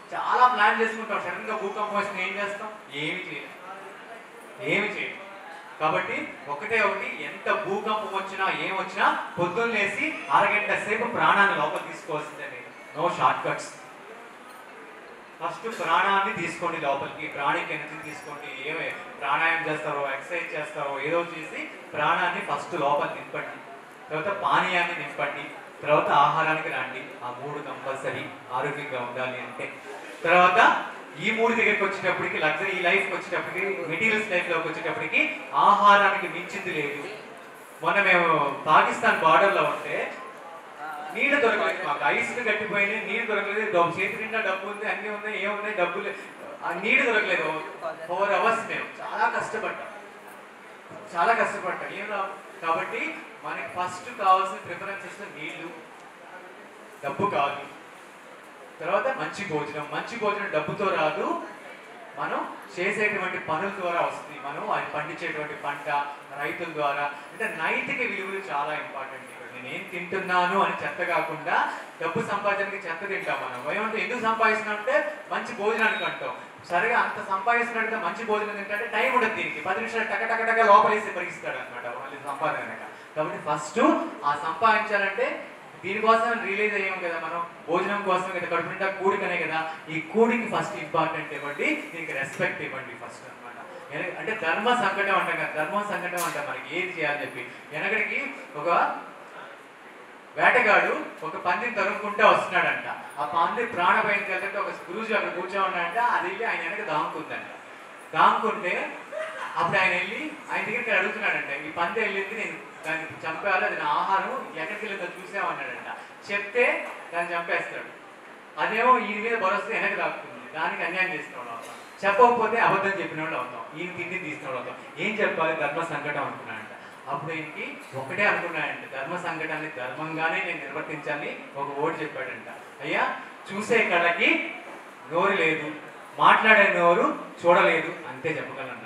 చాలా ప్లాన్ చేసుకుంటాం సడన్ గా భూకంపం వస్తుంది ఏం చేస్తాం ఏమి చేయలేం ఏమి చేయలేం కాబట్టి ఒకటే ఒకటి ఎంత భూకంపం వచ్చినా ఏం వచ్చినా పొద్దున్న లేసి అరగంట సేపు ప్రాణాన్ని లోపల తీసుకోవాల్సిందే మీరు నో షార్ట్ కట్స్ ఫస్ట్ ప్రాణాన్ని తీసుకోండి లోపలికి ప్రాణికి ఎనర్జీ తీసుకోండి ఏమే ప్రాణాయామం చేస్తారో ఎక్సర్సైజ్ చేస్తారో ఏదో చేసి ప్రాణాన్ని ఫస్ట్ లోపల నింపండి తర్వాత పానీయాన్ని నింపండి తర్వాత ఆహారానికి రండి ఆ మూడు కంపల్సరీ ఆరోగ్యంగా ఉండాలి అంటే తర్వాత ఈ మూడు దగ్గరికి వచ్చేటప్పటికి లగ్జరీ లైఫ్కి వచ్చేటప్పటికి మెటీరియల్స్ లైఫ్లోకి వచ్చేటప్పటికి ఆహారానికి మించింది లేదు మొన్న మేము పాకిస్తాన్ బార్డర్లో ఉంటే నీళ్ళు దొరకలేదు మాకు ఐస్ గట్టిపోయినాయి నీళ్ళు దొరకలేదు డబ్బు చేతి నిండా డబ్బు ఉంది అన్ని ఉన్నాయి ఏమున్నాయి డబ్బు లే- ఆ నీళ్ళు దొరకలేదు ఫోర్ అవర్స్ మేము చాలా కష్టపడ్డాం చాలా కష్టపడ్డాం ఏం రా- కాబట్టి మనకి ఫస్ట్ కావాల్సిన ప్రిఫరెన్సెస్ నీళ్లు డబ్బు కాదు తర్వాత మంచి భోజనం మంచి భోజనం డబ్బుతో రాదు మనం చేసేటువంటి పనుల ద్వారా వస్తుంది మనం అది పండించేటువంటి పంట రైతుల ద్వారా అంటే నైతిక విలువలు చాలా ఇంపార్టెంట్ ఇక్కడ నేను ఏం తింటున్నాను అని చెత్త కాకుండా డబ్బు సంపాదనకి చెత్త తింటాం మనం ఏమంటే ఎందుకు సంపాదిస్తున్నాం అంటే మంచి భోజనానికి అంటాం సరిగా అంత సంపాదిస్తున్నట్టు మంచి భోజనం తింటే టైం ఉండదు దీనికి పది నిమిషాలు టక టక టక లోపలేసి పరిగిస్తాడు అనమాట మళ్ళీ సంపాదన కాబట్టి ఫస్ట్ ఆ సంపాదించాలంటే దీనికోసం రిలీజ్ అయ్యాం కదా మనం భోజనం కోసం కదా కడుపు నిండా కూడికనే కదా ఈ కూడికి ఫస్ట్ ఇంపార్టెంట్ ఇవ్వండి దీనికి రెస్పెక్ట్ ఇవ్వండి ఫస్ట్ అన్నమాట ఎన- అంటే ధర్మ సంకటం అంటాం కదా ధర్మ సంకటం అంటాం మనకి ఏది చేయాలని చెప్పి వెనకడికి ఒక వేటగాడు ఒక పందిని తరుముకుంటూ వస్తున్నాడంట ఆ పంది ప్రాణభయం కలిగితే ఒక గురుజు అక్కడ కూర్చో ఉన్నాడంట అది వెళ్ళి ఆయన వెనక దాముకుందంట దాముకుంటే అప్పుడు ఆయన వెళ్ళి ఆయన దగ్గరికి అడుగుతున్నాడంట ఈ పంది వెళ్ళింది నేను దాన్ని చంపేయాలి అది నా ఆహారం ఎక్కడికి వెళ్ళిందో చూసామన్నాడంట చెప్తే దాన్ని చంపేస్తాడు అదేమో ఈయన మీద భరోసా వెనక దాక్కుతుంది దానికి అన్యాయం చేస్తున్నాడు అవుతాం చెప్పకపోతే అబద్ధం చెప్పిన వాళ్ళు అవుతాం ఈయన తిండి తీసినోడు అవుతాం ఏం చెప్పాలి ధర్మ సంకటం అనుకున్నాడంట అప్పుడు ఈయనకి ఒకటే అనుకున్నాడంట ధర్మ సంకటాన్ని ధర్మంగానే నేను నిర్వర్తించాలి ఒక ఓటు చెప్పాడంట అయ్యా చూసే కళ్ళకి నోరు లేదు మాట్లాడే నోరు చూడలేదు అంతే చెప్పగలన్నాడు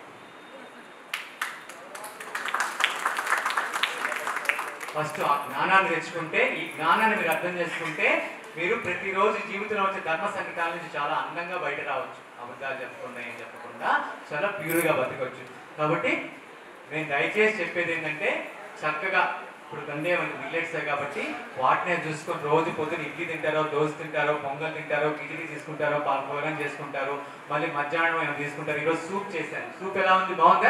ఫస్ట్ ఆ జ్ఞానాన్ని తెచ్చుకుంటే ఈ జ్ఞానాన్ని మీరు అర్థం చేసుకుంటే మీరు ప్రతిరోజు జీవితంలో వచ్చే ధర్మ సంకటాల నుంచి చాలా అందంగా బయట రావచ్చు అబద్ధాలు చెప్పకుండా ఏం చెప్పకుండా చాలా ప్యూర్గా బతకవచ్చు కాబట్టి నేను దయచేసి చెప్పేది ఏంటంటే చక్కగా ఇప్పుడు కందే మనకి మిల్లెట్స్ కాబట్టి వాటినే చూసుకొని రోజు పొద్దున ఇడ్లీ తింటారో దోశ తింటారో పొంగల్ తింటారో కిచిడి తీసుకుంటారో పాలకూరం చేసుకుంటారు మళ్ళీ మధ్యాహ్నం ఏమైనా తీసుకుంటారు ఈరోజు సూప్ చేశాను సూప్ ఎలా ఉంది బాగుందా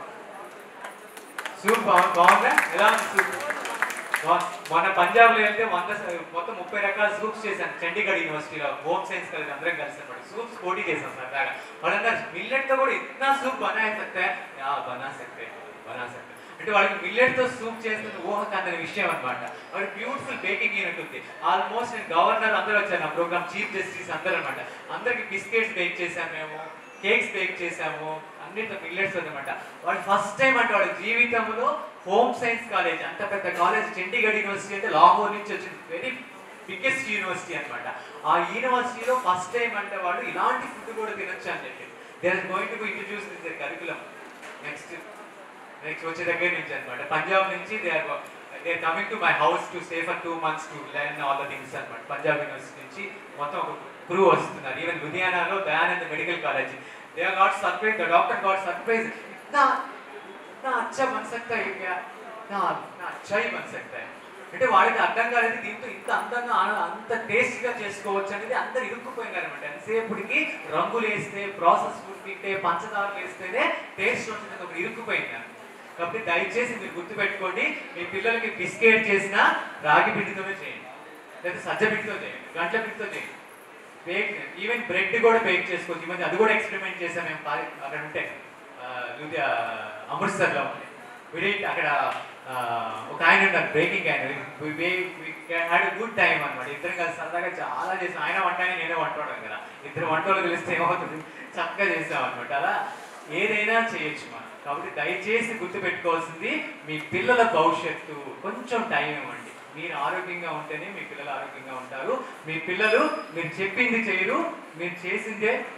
సూప్ బాగు బాగుందా ఎలా ఉంది సూప్ మొ- మొన్న పంజాబ్ లో వెళ్తే వంద స- మొత్తం ముప్పై రకాల సూప్స్ చేశాను చండీగఢ్ యూనివర్సిటీలో హోమ్ సైన్స్ కాలేజ్ అందరం కలిసి అనమాట సూప్స్ పోటీ చేశాం సరదాగా వాళ్ళందరూ మిల్లెట్ తో కూడా ఇतना సూప్ బనా సక్తే యా బనా సక్తే బనా సక్తే అంటే వాళ్ళకి మిల్లెట్ తో సూప్ చేస్తున్న ఊహ కందని విషయం అన్నమాట వాళ్ళకి బ్యూటిఫుల్ బేకింగ్ యూనిట్ ఉంది ఆల్మోస్ట్ నేను గవర్నర్ అందరూ వచ్చారు నా ప్రోగ్రామ్ చీఫ్ జస్టిస్ అందరూ అనమాట అందరికి బిస్కెట్స్ బేక్ చేశాము మేము కేక్స్ బేక్ చేశాము అన్నిట్లో మిల్లెట్స్ అనమాట వాళ్ళు ఫస్ట్ టైం అంటే వాళ్ళ జీవితంలో హోమ్ సైన్స్ కాలేజ్ అంత పెద్ద కాలేజ్ చండీగఢ్ యూనివర్సిటీ అయితే లాహోర్ నుంచి వచ్చింది వెరీ బిగ్గెస్ట్ యూనివర్సిటీ అన్నమాట ఆ యూనివర్సిటీలో ఫస్ట్ టైం అంటే వాళ్ళు ఇలాంటి ఫుడ్ కూడా తినొచ్చు అని చెప్పి they are going to introduce this curriculum next next వచ్చే దగ్గర నుంచి అనమాట పంజాబ్ నుంచి they are they are coming to my house to stay for two months to learn all the things అనమాట పంజాబ్ యూనివర్సిటీ నుంచి మొత్తం ఒక క్రూ వస్తున్నారు ఈవెన్ లుధియానాలో Dayanand medical college they are got surprise the doctor got surprise నా నా అచ్చా bun సక్తా high క్యా నా నా అచ్చా హీ బన్ సక్తా హై అంటే వాళ్ళకి అర్థం కాలేదు దీంతో ఇంత అందంగా ఆన- అంత టేస్ట్ గా చేసుకోవచ్చు అనేది అందరు ఇరుక్కుపోయినారు అనమాట ఎంతసేపటికి రంగులు వేస్తే ప్రాసెస్ ఫుడ్ తింటే పంచదారలు వేస్తేనే టేస్ట్ ఉంటుంది ఒకటి ఇరుక్కుపోయినారు కాబట్టి దయచేసి మీరు గుర్తుపెట్టుకోండి మీ పిల్లలకి బిస్కెట్ చేసినా రాగి పిండితోనే చేయండి లేదా సజ్జ పిండితో చేయండి గంటల పిండితో చేయండి బేక్ ఈవెన్ బ్రెడ్ కూడా బేక్ చేసుకోవచ్చు ఈ మధ్య అది కూడా ఎక్స్పెరిమెంట్ చేసాం మేము పారి- అక్కడ ఉంటే ఆ, లూధియా అమృత్సర్లో ఉంది విడి అక్కడ ఆ, ఒక ఆయన ఉన్నారు బ్రేకింగ్ ఆయన హ్యాడ్ గుడ్ టైం అనమాట ఇద్దరం కలిసి సరదాగా చాలా చేసాం ఆయన వంట ఆయన నేనే వంటోడం కదా ఇద్దరు వంటలు కలిస్తే ఏమవుతుంది చక్కగా చేసాం అనమాట అలా ఏదైనా చేయొచ్చు మనం కాబట్టి దయచేసి గుర్తుపెట్టుకోవాల్సింది మీ పిల్లల భవిష్యత్తు కొంచెం టైం ఇవ్వండి మీరు ఆరోగ్యంగా ఉంటేనే మీ పిల్లలు ఆరోగ్యంగా ఉంటారు మీ పిల్లలు మీరు చెప్పింది చేయరు మీరు చేసిందే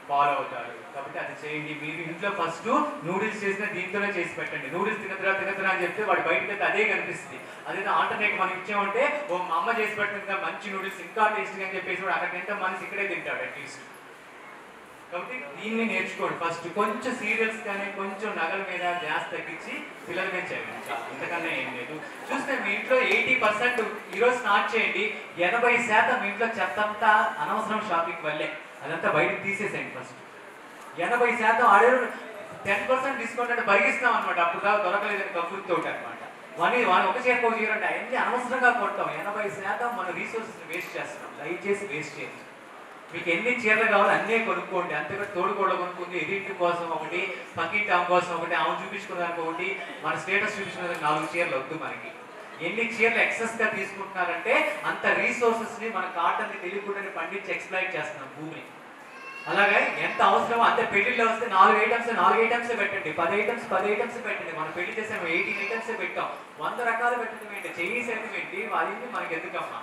ఫాలో అవుతారు కాబట్టి అది చేయండి మీరు ఇంట్లో ఫస్ట్ నూడిల్స్ చేసిన దీంతోనే చేసి పెట్టండి నూడిల్స్ తినదురా తినదురా అని చెప్తే వాడు బయటకు వెళ్తే అదే కనిపిస్తుంది అదే ఆల్టర్నేట్ మనం ఇచ్చామంటే ఓ మా అమ్మ చేసి పెట్టింది కదా, మంచి నూడిల్స్ ఇంకా టేస్ట్గా అని చెప్పేసి వాడు అక్కడ తింటే మనసు ఇక్కడే తింటాడు అట్లీస్ట్ కాబట్టి దీన్ని నేర్చుకోండి ఫస్ట్ కొంచెం సీరియల్స్ కానీ కొంచెం నగల మీద ధ్యాస తగ్గించి పిల్లల మీద చేయండి చాలు. ఇంతకన్నా ఏం లేదు చూస్తే మీ ఇంట్లో ఎయిటీ పర్సెంట్ ఈరోజు స్టార్ట్ చేయండి ఎనభై శాతం మీ ఇంట్లో చెత్త అంతా అనవసరం షాపింగ్ వల్లే అదంతా బయటకు తీసేసేయండి ఫస్ట్ ఎనభై శాతం ఆడే టెన్ పర్సెంట్ డిస్కౌంట్ అంటే పరిగిస్తాం అనమాట అప్పుడు దాకా దొరకలేదని కబుర్తో అనమాట వన్ వన్ ఒక చీర ఒక చీర అంటే అన్ని అనవసరంగా కొంటాం ఎనభై శాతం మన రీసోర్సెస్ వేస్ట్ చేస్తున్నాం దయచేసి వేస్ట్ చేయండి మీకు ఎన్ని చీరలు కావాలో అన్నీ కొనుక్కోండి అంతేగా తోడుకోళ్ళ కొనుక్కుంది ఎదింటి కోసం ఒకటి పక్కింటి ఆమె కోసం ఒకటి ఆమె చూపించుకోవడానికి ఒకటి మన స్టేటస్ చూపించుకోవడానికి నాలుగు చీరలు వద్దు మనకి ఎన్ని చీరలు ఎక్సెస్ గా తీసుకుంటున్నారంటే అంత రీసోర్సెస్ ని మన కాటన్ ని తెలియకుండా పండించి ఎక్స్ప్లైట్ చేస్తున్నాం భూమిని అలాగే ఎంత అవసరమో అంతే పెళ్లిలో వస్తే నాలుగు ఐటమ్స్ నాలుగు ఐటమ్స్ పెట్టండి పది ఐటమ్స్ పది ఐటమ్స్ పెట్టండి మనం పెళ్లి చేసాం ఎయిటీన్ ఐటమ్స్ పెట్టాం వంద రకాలు పెట్టడం ఏంటి చెయ్యి సైతం ఏంటి వాళ్ళని మనకి ఎందుకమ్మా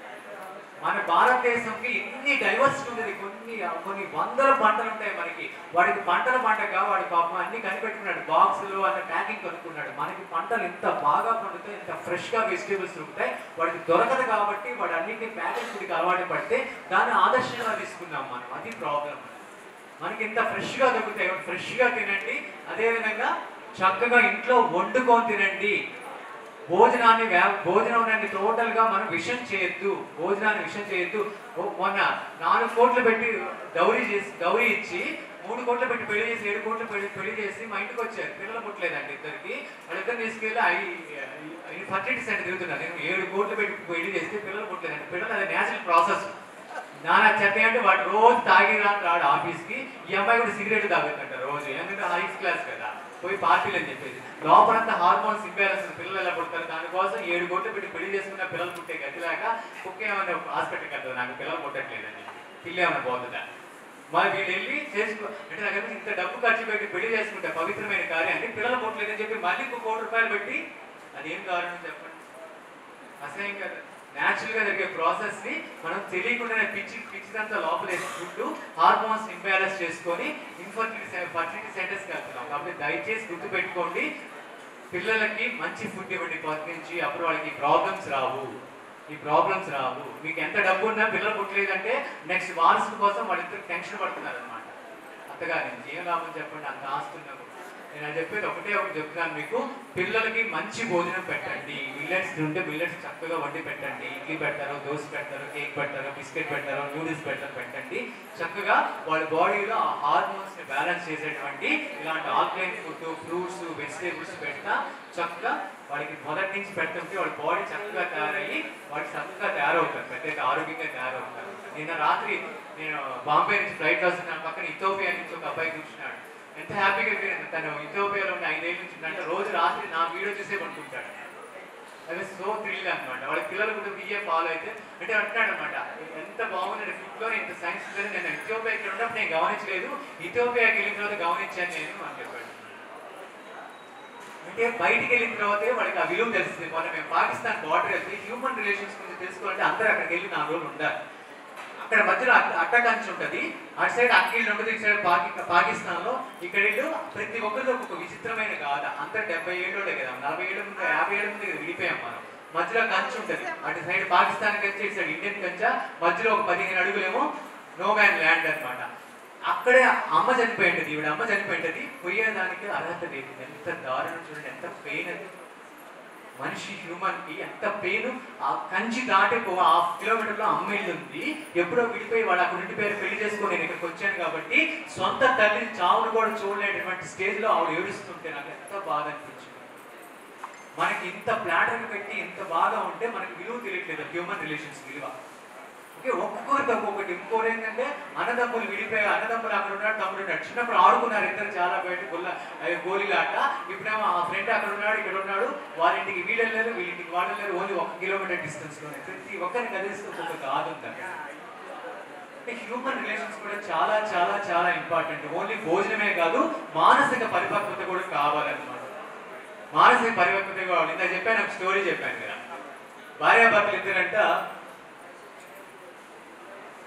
మన భారతదేశంకి ఇన్ని డైవర్సిటీ ఉంది కొన్ని కొన్ని వందల పంటలు ఉంటాయి మనకి వాడికి పంటల పంటగా వాడి పాపం అన్ని కనిపెట్టుకున్నాడు బాక్సులు అన్న ప్యాకింగ్ కొనుక్కున్నాడు మనకి పంటలు ఇంత బాగా పండుతాయి ఇంత ఫ్రెష్ గా వెజిటేబుల్స్ ఉంటాయి వాడికి దొరకదు కాబట్టి వాడు అన్నింటినీ ప్యాకెట్ ఫుడ్కి అలవాటు పడితే దాన్ని ఆదర్శంగా తీసుకున్నాం మనం అది ప్రాబ్లం మనకి ఇంత ఫ్రెష్ గా దొరుకుతాయి ఫ్రెష్ గా తినండి అదేవిధంగా చక్కగా ఇంట్లో వండుకొని తినండి భోజనాన్ని వ్యా- భోజనాన్ని టోటల్ గా మనం విషం చేయొద్దు భోజనాన్ని విషం చేయొద్దు ఓ- మొన్న నాలుగు కోట్లు పెట్టి డౌరీ చేసి డౌరీ ఇచ్చి మూడు కోట్లు పెట్టి పెళ్లి చేసి ఏడు కోట్లు పెళ్లి పెళ్లి చేసి మా ఇంటికి వచ్చారు పిల్లలు పుట్టలేదండి ఇద్దరికి వాళ్ళిద్దరు తీసుకెళ్ళి ఐ ఫర్టిలిటీ సెంటర్ తిరుగుతున్నారు నేను ఏడు కోట్లు పెట్టి పెళ్లి చేస్తే పిల్లలు పుట్టలేదండి పిల్లలు అది నేచురల్ ప్రాసెస్ నానా చెప్పే అంటే వాడు రోజు తాగి రాని రాడు ఆఫీస్కి ఈ అమ్మాయి కూడా సిగరెట్ తాగుతుంట రోజు ఎందుకంటే హై క్లాస్ కదా పోయి పార్టీలు అని చెప్పేసి లోపలంతా హార్మోన్స్ ఇంబ్యాలెన్స్ పిల్లలు ఎలా పుడతారు దానికోసం ఏడు కోట్లు పెట్టి పెళ్లి చేసుకున్న పిల్లలు పుట్టే గతిలాక కుక్క ఏమైనా హాస్పిటల్కి వెళ్తుంది నాకు పిల్లలు పుట్టట్లేదని పిల్లి ఏమైనా పోతుందా మరి వీళ్ళు వెళ్ళి చేసుకో అంటే నాకు అనిపించింది, ఇంత డబ్బు ఖర్చు పెట్టి పెళ్లి చేసుకుంటే పవిత్రమైన కార్యాన్ని పిల్లలు పుట్టలేదని చెప్పి మళ్ళీ ఇంకో కోటి రూపాయలు పెట్టి అది ఏం కారణం చెప్పండి అసహ్యం కదా న్యాచురల్ గా జరిగే ప్రాసెస్ ని మనం తెలియకుండానే పిచ్చి పిచ్చిదంతా లోపలేసి ఫుడ్ హార్మోన్స్ ఇంబ్యాలెన్స్ చేసుకొని ఇన్ఫర్టిలిటీ ఫర్టిలిటీ సెంటర్స్కి వెళ్తున్నాం కాబట్టి దయచేసి గుర్తు పెట్టుకోండి పిల్లలకి మంచి ఫుడ్ ఇవ్వండి ఫస్ట్ నుంచి అప్పుడు వాళ్ళకి ప్రాబ్లమ్స్ రావు ఈ ప్రాబ్లమ్స్ రావు మీకు ఎంత డబ్బు ఉన్నా పిల్లలు పుట్టలేదంటే నెక్స్ట్ వారసుల కోసం వాళ్ళిద్దరు టెన్షన్ పడుతున్నారు అనమాట అత్తగారి నుంచి ఏం లాభం చెప్పండి అంత ఆస్తున్నా కూడా. నేను అది చెప్పేది ఒకటే ఒకటి చెప్తున్నాను మీకు పిల్లలకి మంచి భోజనం పెట్టండి మిల్లెట్స్ ఉంటే మిల్లెట్స్ చక్కగా వండి పెట్టండి ఇడ్లీ పెడతారు దోశ పెడతారు కేక్ పెడతారు బిస్కెట్ పెడతారు నూడిల్స్ పెడతారు పెట్టండి చక్కగా వాళ్ళ బాడీలో ఆ హార్మోన్స్ ని బ్యాలెన్స్ చేసేటువంటి ఇలాంటి ఆల్కలైన్ ఫుడ్ ఫ్రూట్స్ వెజిటేబుల్స్ పెడతా చక్కగా వాడికి మొదటి నుంచి పెడుతుంటే వాళ్ళ బాడీ చక్కగా తయారయ్యి వాడు చక్కగా తయారవుతారు పెద్ద ఆరోగ్యంగా తయారవుతారు నిన్న రాత్రి నేను బాంబే నుంచి ఫ్లైట్ వస్తున్న పక్కన ఇథోపియా నుంచి ఒక అబ్బాయి కూర్చున్నాడు ఎంత హ్యాపీగా ఫీల్ తను ఇథోపియాలో ఉన్న ఐదేళ్ళ నుంచి అంటే రోజు రాత్రి నా వీడియో చూసే పడుకుంటాడు అది సో థ్రిల్ అనమాట వాళ్ళ పిల్లలు కూడా బిఏ ఫాలో అయితే అంటే అంటాడు అనమాట ఎంత బాగుంది ఫుడ్ లో ఇంత సైన్స్ లేదు నేను ఇథోపియాకి ఉన్నప్పుడు నేను గమనించలేదు ఇథోపియాకి వెళ్ళిన తర్వాత గమనించాను నేను అని చెప్పాడు అంటే బయటికి వెళ్ళిన తర్వాతే వాళ్ళకి ఆ విలువ తెలుస్తుంది మొన్న మేము పాకిస్తాన్ బార్డర్ వెళ్తే హ్యూమన్ రిలేషన్స్ గురించి తెలుసుకోవాలంటే అందరూ అక్కడికి వెళ్ళి నాలుగు రోజులు ఉండాలి అక్కడ మధ్యలో అట్ట- అట్టకంచి ఉంటుంది అటు సైడ్ అక్కీళ్ళు ఉంటుంది ఇటు సైడ్ పాకి పాకిస్తాన్ లో ఇక్కడ వీళ్ళు ప్రతి ఒక్కరితో ఒక విచిత్రమైన గాథ అంతా డెబ్బై ఏళ్ళోడే కదా నలభై ఏళ్ళ ముందు యాభై ఏళ్ళ ముందు విడిపోయాం మనం మధ్యలో కంచి ఉంటుంది అటు సైడ్ పాకిస్తాన్ కంచి ఇటు సైడ్ ఇండియన్ కంచా మధ్యలో ఒక పదిహేను అడుగులేమో నో మ్యాన్ ల్యాండ్ అన్నమాట అక్కడే అమ్మ చనిపోయింది ఈవిడ అమ్మ చనిపోయింది పోయేదానికి అర్హత లేదు ఎంత దారుణం చూడండి ఎంత పెయిన్ అది మనిషి హ్యూమన్ కి ఎంత పెయిన్ ఆ కంచి దాటి ఒక హాఫ్ కిలోమీటర్ లో అమ్మ ఇల్లు ఉంది ఎప్పుడో విడిపోయి వాడు అక్కడ ఇంటి పేరు పెళ్లి చేసుకొని నేను ఇక్కడికి వచ్చాను కాబట్టి సొంత తల్లిని చావును కూడా చూడలేనటువంటి స్టేజ్ లో ఆవిడ ఏడుస్తుంటే నాకు ఎంత బాధ అనిపించింది మనకి ఇంత ప్లాటర్ పెట్టి ఇంత బాగా ఉంటే మనకి విలువ తెలియట్లేదు హ్యూమన్ రిలేషన్స్ విలువ ఓకే ఒక్కొక్కరికి ఒక్కొక్కటి ఇంకోటి ఏంటంటే అన్నదమ్ములు విడిపోయి అన్నదమ్ములు అక్కడ ఉన్నాడు తమ్ముడు ఉన్నాడు చిన్నప్పుడు ఆడుకున్నారు ఇద్దరు చాలా బయట గొల్ల అవి గోళీలాట ఇప్పుడేమో ఆ ఫ్రెండ్ అక్కడ ఉన్నాడు ఇక్కడ ఉన్నాడు వాళ్ళ ఇంటికి వీళ్ళు వెళ్ళారు వీళ్ళ ఇంటికి వాళ్ళు వెళ్ళారు ఓన్లీ ఒక కిలోమీటర్ డిస్టెన్స్ లోనే ప్రతి ఒక్కరిని కలిసి ఒక్కొక్క కాదు ఉంటుంది అంటే హ్యూమన్ రిలేషన్స్ కూడా చాలా చాలా చాలా ఇంపార్టెంట్ ఓన్లీ భోజనమే కాదు మానసిక పరిపక్వత కూడా కావాలన్నమాట మానసిక పరిపక్వత కావాలి ఇంత చెప్పాను ఒక స్టోరీ చెప్పాను కదా భార్యాభర్తలు ఇద్దరంట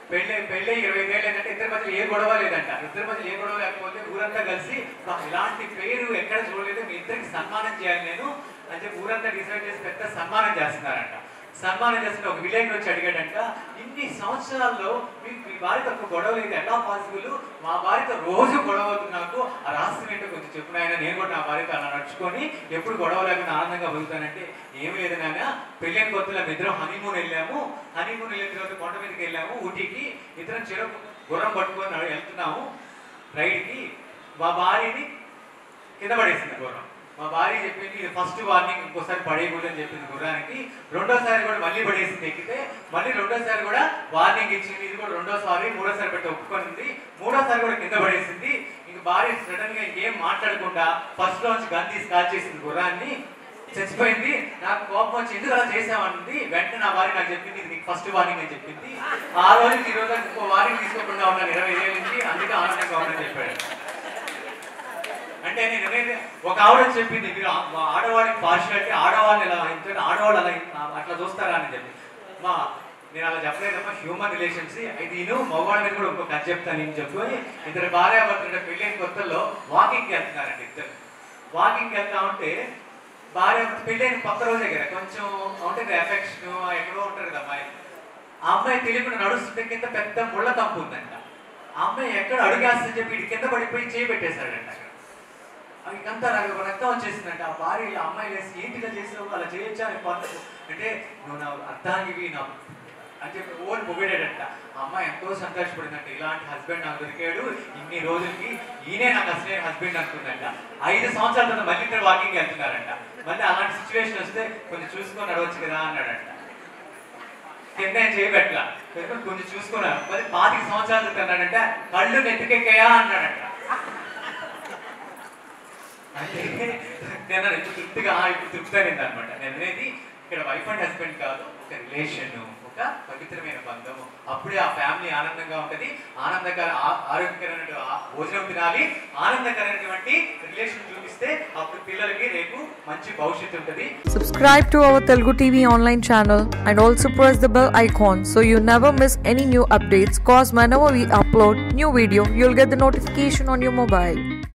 పెళ్ళి పెళ్ళి ఇరవై ఐదు ఏళ్ళు ఏంటంటే ఇద్దరి మధ్య ఏ గొడవ లేదంట ఇద్దరి మధ్య ఏ గొడవ లేకపోతే ఊరంతా కలిసి "బా, ఇలాంటి పేరు ఎక్కడ చూడలేదు మీ ఇద్దరికి సన్మానం చేయాలి నేను అని చెప్పి ఊరంతా డిసైడ్ చేసి పెద్ద సన్మానం చేస్తున్నారంట సన్మానం చేస్తుంటే ఒక విలేజ్ వచ్చి అడిగాడంట ఇన్ని సంవత్సరాల్లో మీకు మీ భార్యతో ఒక గొడవ లేదు ఎలా పాసిబుల్ మా భార్యతో రోజు గొడవ అవుతుంది నాకు ఆ రహస్యం ఏంటో కొంచెం చెప్పు నాయన నేను కూడా నా భార్యతో అలా నడుచుకొని ఎప్పుడు గొడవ లేకుండా ఆనందంగా బతుకుతానంటే ఏమి లేదు నాయన పెళ్ళైన కొత్తలో మేము ఇద్దరం హనీమూన్ వెళ్ళాము హనీమూన్ వెళ్ళిన తర్వాత కొండ మీదకి వెళ్ళాము ఊటీకి ఇద్దరం చెరువు గుర్రం పట్టుకొని నడు- వెళ్తున్నాము రైడ్కి మా భార్యని కింద పడేసింది గుర్రం మా భార్య చెప్పింది ఇది ఫస్ట్ వార్నింగ్ ఇంకోసారి పడేయకూడదు అని చెప్పింది గుర్రానికి రెండోసారి కూడా మళ్ళీ పడేసింది ఎక్కితే మళ్ళీ రెండోసారి కూడా వార్నింగ్ ఇచ్చింది ఇది కూడా రెండోసారి మూడోసారి పెట్టి ఒప్పుకుంది మూడోసారి కూడా కింద పడేసింది ఇంక భార్య సడన్ గా ఇంకేం మాట్లాడకుండా ఫస్ట్ లో నుంచి గన్ తీసి కాల్ చేసింది గుర్రాన్ని చచ్చిపోయింది నాకు కోపం వచ్చి ఎందుకు అలా చేసామన్నది వెంటనే నా భార్య నాకు చెప్పింది ఇది నీకు ఫస్ట్ వార్నింగ్ అని చెప్పింది ఆ రోజు ఈ రోజు ఇంకో వార్నింగ్ తీసుకోకుండా ఉన్నాను ఇరవై ఏళ్ళ నుంచి అందుకే ఆనందంగా ఉన్నాను చెప్పాడు అంటే నేను అనేది ఒక ఆవిడ చెప్పింది మీరు ఆ- మా ఆడవాళ్ళకి పార్షియాలిటీ ఆడవాళ్ళు ఎలా ఇంటారు ఆడవాళ్ళు అలా ఆ- అట్లా చూస్తారా అని చెప్పి మా నేను అలా చెప్పలేదమ్మా హ్యూమన్ రిలేషన్స్ ఇది నేను మగవాళ్ళ మీద కూడా ఇంకొక కథ చెప్తాను నేను చెప్పి ఇద్దరు భార్య భర్తలు పెళ్ళైన కొత్తలో వాకింగ్కి వెళ్తున్నారండి ఇద్దరు వాకింగ్కి వెళ్తా ఉంటే భార్య పెళ్ళైన కొత్త రోజే కదా కొంచెం ఉంటుంది ఎఫెక్షన్ ఎక్కడో ఉంటుంది కదా అమ్మాయి ఆ అమ్మాయి తెలియకుండా నడుస్తుంటే కింద పెద్ద ముళ్ళ కంపు ఉందంట ఆ అమ్మాయి ఎక్కడ అడుగేస్తుందని చెప్పి ఇటు కింద పడిపోయి చేయి పెట్టేశాడంట అక్కడ అవికంతా నాకు రక్తం వచ్చేసిందంట ఆ భార్య ఆ అమ్మాయి లేసి ఏంటిగా చేసావు అలా చేయొచ్చా అని పనులు అంటే నువ్వు నా అర్థానివి నా అని చెప్పి ఓన్ పొగిడాడంట ఆ అమ్మాయి ఎంతో సంతోషపడిందంట ఇలాంటి హస్బెండ్ నాకు దొరికాడు ఇన్ని రోజులకి ఈయనే నాకు అసలైన హస్బెండ్ అనుకుందంట ఐదు సంవత్సరాల తర్వాత మళ్ళీ ఇద్దరు వాకింగ్ వెళ్తున్నారంట మళ్ళీ అలాంటి సిచ్యువేషన్ వస్తే కొంచెం చూసుకొని నడవచ్చు కదా అన్నాడంట కింద ఏం చేయబెట్ల కొంచెం చూసుకున్నాను మరి పాతిక సంవత్సరాల క్రితం అన్నాడంటే కళ్ళు నెత్తికెక్కాయా అన్నాడంట అంటే నేను ఇప్పుడు తృప్తిగా ఆ, ఇప్పుడు తృప్తి అనేది అనమాట నేను అనేది ఇక్కడ వైఫ్ అండ్ హస్బెండ్ కాదు ఒక రిలేషన్ ఒక పవిత్రమైన బంధము అప్పుడే ఆ ఫ్యామిలీ ఆనందంగా ఉంటది ఆనందకర ఆ- ఆరోగ్యకరమైన ఆ- భోజనం తినాలి ఆనందకరమైనటువంటి రిలేషన్ చూపిస్తే అప్పుడు పిల్లలకి రేపు మంచి భవిష్యత్తు ఉంటది Subscribe to our Telugu TV online channel and also press the bell icon so you never miss any new updates. Cause whenever we upload new video, you'll get the notification on your mobile.